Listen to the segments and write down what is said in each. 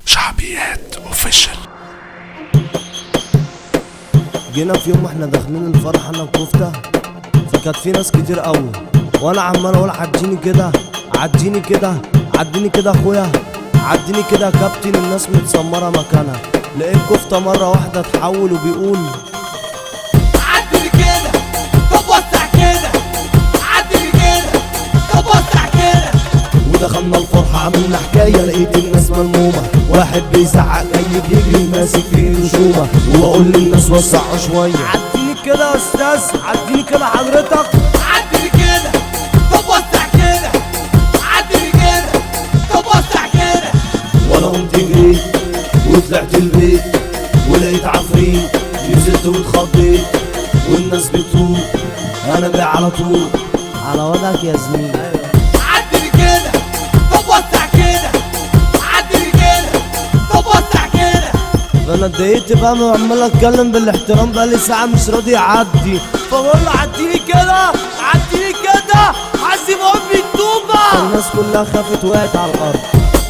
شعبيات اوفيشال جينا في يوم احنا داخلين الفرح انا وكفته فكانت في ناس كتير قوي وانا عمال اقول عديني كده عديني كده عديني كده اخويا عديني كده يا كابتن الناس متسمره مكانها لقيت كفته مره واحده اتحول وبيقول عدل كده طب وسع كده عدل كده طب وسع كده ودخلنا الفرحة عملنا حكاية لقيت الناس ملمومة واحد بيزعق جاي بيجري ماسك في ايده شومة وبقول للناس وسعوا شوية عديني كده يا استاذ عديني كده حضرتك عدل كده طب وسع كده عدل كده طب وسع كده وانا قمت جريت وطلعت البيت ولقيت عفريت نزلت واتخضيت والناس بتروح انا جاي على طول على وضعك يا زميلي عدل كده طب وسع كده عدل كده طب وسع كده فانا اتضايقت بقى وعمال اتكلم بالاحترام بقى لي ساعه مش راضي يعدي فبقول له عديني كده عديني كده حاسب امي التوبه الناس كلها خافت وقعت على الارض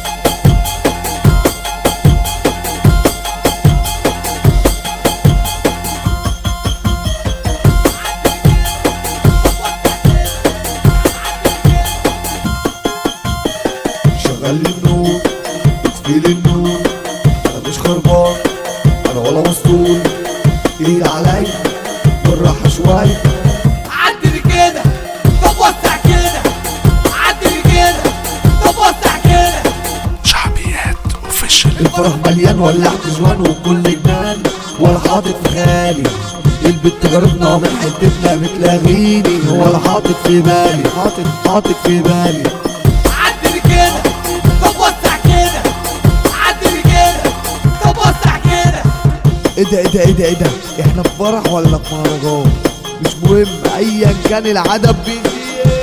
شغل لي النور اطفي لي النور انا مش خربان انا ولا مسطول ايد عليا بالراحه شويه عدل كده طب وسع كده عدل كده طب وسع كده شعبيات اوفيشال الفرح مليان ولعت جوان وكل جنان ولا حاطط في خيالي البت جارتنا من حتتنا بتلاغيني ولا حاطط في بالي حاطط حاطط في بالي عدل كده طب وسع كده عدل كده طب وسع كده ايه ده ايه ده ايه ده ايه ده احنا في فرح ولا في مهرجان مش مهم ايا كان العدد بيجي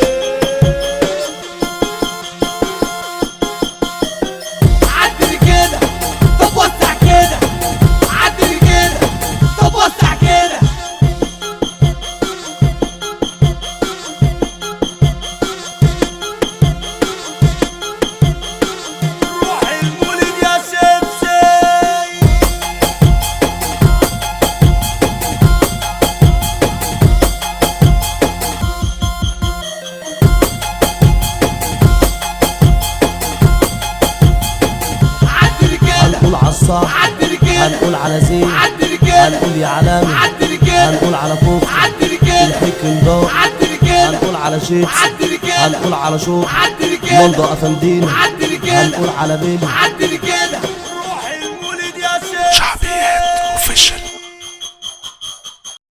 عدل كده طب وسع كده عدل كده طب وسع كده روح المولد يا سيبسي عدل كده هنقول على الصح عدل كده هنقول على زين عدل كده هنقول يا علامي عدل كده هنقول على فوق عدل كده الحكم ده عدل كده هنقول على شيبس عدل كده هنقول على شوق عدل كده مولدو افندينا عدل كده هنقول على بيلي عدل